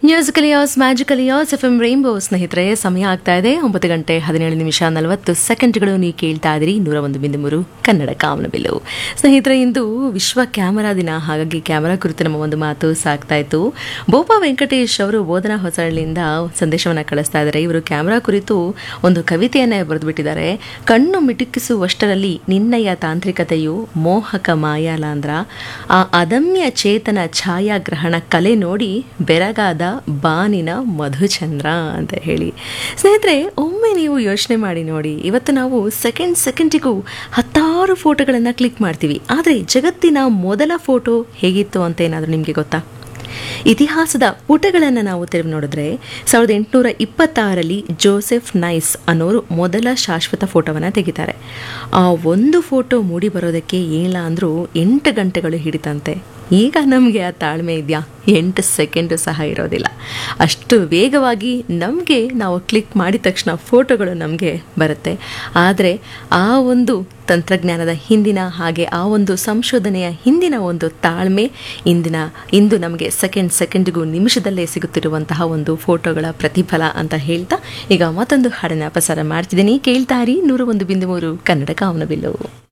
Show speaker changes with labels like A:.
A: musical yes magical yes F M rainbow ಸ್ನೇಹಿತರೆ ಸಮಯ ಆಗ್ತಾ ಇದೆ ಒಂಬತ್ತು ಗಂಟೆ ಹದಿನೇಳು ನಿಮಿಷ ನಲವತ್ತು ಸೆಕೆಂಡ್ಗಳು ನೀವು ಕೇಳ್ತಾ ಇದ್ದೀರಿ ನೂರ ಒಂದು ಬಿಂದು ಮೂರು ಕನ್ನಡ ಕಾಮನಬಿಲ್ಲು ಸ್ನೇಹಿತರೆ ಇಂದು ವಿಶ್ವ ಕ್ಯಾಮರಾ ದಿನ ಹಾಗಾಗಿ ಕ್ಯಾಮರಾ ಕುರಿತು ನಮ್ಮ ಒಂದು ಮಾತು ಸಾಗ್ತಾ ಇತ್ತು ಬೋಪಾ ವೆಂಕಟೇಶ್ ಅವರು ಬೋಧನಾ ಹೊಸಳ್ಳಿಯಿಂದ ಸಂದೇಶವನ್ನು ಕಳಿಸ್ತಾ ಇದ್ದಾರೆ ಇವರು ಕ್ಯಾಮರಾ ಕುರಿತು ಒಂದು ಕವಿತೆಯನ್ನೇ ಬರೆದುಬಿಟ್ಟಿದ್ದಾರೆ ಕಣ್ಣು ಮಿಟುಕಿಸುವಷ್ಟರಲ್ಲಿ ನಿನ್ನಯ ತಾಂತ್ರಿಕತೆಯು ಮೋಹಕ ಮಾಯಾಲಾಂದ್ರ ಆ ಅದಮ್ಯ ಚೇತನ ಛಾಯಾಗ್ರಹಣ ಕಲೆ ನೋಡಿ ಬೆರಗಾದ ಬಾನಿನ ಮಧುಚಂದ್ರ ಅಂತ ಹೇಳಿ ಸ್ನೇಹಿತರೆ ಒಮ್ಮೆ ನೀವು ಯೋಚನೆ ಮಾಡಿ ನೋಡಿ ಇವತ್ತು ನಾವು ಸೆಕೆಂಡ್ ಸೆಕೆಂಡಿಗೂ ಹತ್ತಾರು ಫೋಟೋಗಳನ್ನು ಕ್ಲಿಕ್ ಮಾಡ್ತೀವಿ ಆದರೆ ಜಗತ್ತಿನ ಮೊದಲ ಫೋಟೋ ಹೇಗಿತ್ತು ಅಂತ ಏನಾದರೂ ನಿಮಗೆ ಗೊತ್ತಾ ಇತಿಹಾಸದ ಪುಟಗಳನ್ನು ನಾವು ತೆರವು ನೋಡಿದ್ರೆ ಸಾವಿರದ ಎಂಟುನೂರ ಇಪ್ಪತ್ತಾರರಲ್ಲಿ ಜೋಸೆಫ್ ನೈಸ್ ಅನ್ನೋರು ಮೊದಲ ಶಾಶ್ವತ ಫೋಟೋವನ್ನು ತೆಗಿತಾರೆ ಆ ಒಂದು ಫೋಟೋ ಮೂಡಿ ಬರೋದಕ್ಕೆ ಏನಿಲ್ಲ ಅಂದರೂ ಎಂಟು ಗಂಟೆಗಳು ಹಿಡಿತಂತೆ ಈಗ ನಮಗೆ ಆ ತಾಳ್ಮೆ ಇದೆಯಾ ಎಂಟು ಸೆಕೆಂಡು ಸಹ ಇರೋದಿಲ್ಲ ಅಷ್ಟು ವೇಗವಾಗಿ ನಮಗೆ ನಾವು ಕ್ಲಿಕ್ ಮಾಡಿದ ತಕ್ಷಣ ಫೋಟೋಗಳು ನಮಗೆ ಬರುತ್ತೆ ಆದರೆ ಆ ಒಂದು ತಂತ್ರಜ್ಞಾನದ ಹಿಂದಿನ ಹಾಗೆ ಆ ಒಂದು ಸಂಶೋಧನೆಯ ಹಿಂದಿನ ಒಂದು ತಾಳ್ಮೆ ಇಂದಿನ ಇಂದು ನಮಗೆ ಸೆಕೆಂಡ್ ಸೆಕೆಂಡ್ಗೂ ನಿಮಿಷದಲ್ಲೇ ಸಿಗುತ್ತಿರುವಂತಹ ಒಂದು ಫೋಟೋಗಳ ಪ್ರತಿಫಲ ಅಂತ ಹೇಳ್ತಾ ಈಗ ಮತ್ತೊಂದು ಹಾಡನ್ನ ಪ್ರಸಾರ ಮಾಡ್ತಿದ್ದೀನಿ ಕೇಳ್ತಾರಿ ನೂರ ಒಂದು ಬಿಂದು ಮೂರು ಕನ್ನಡ ಕಾಮನಬಿಲ್ಲು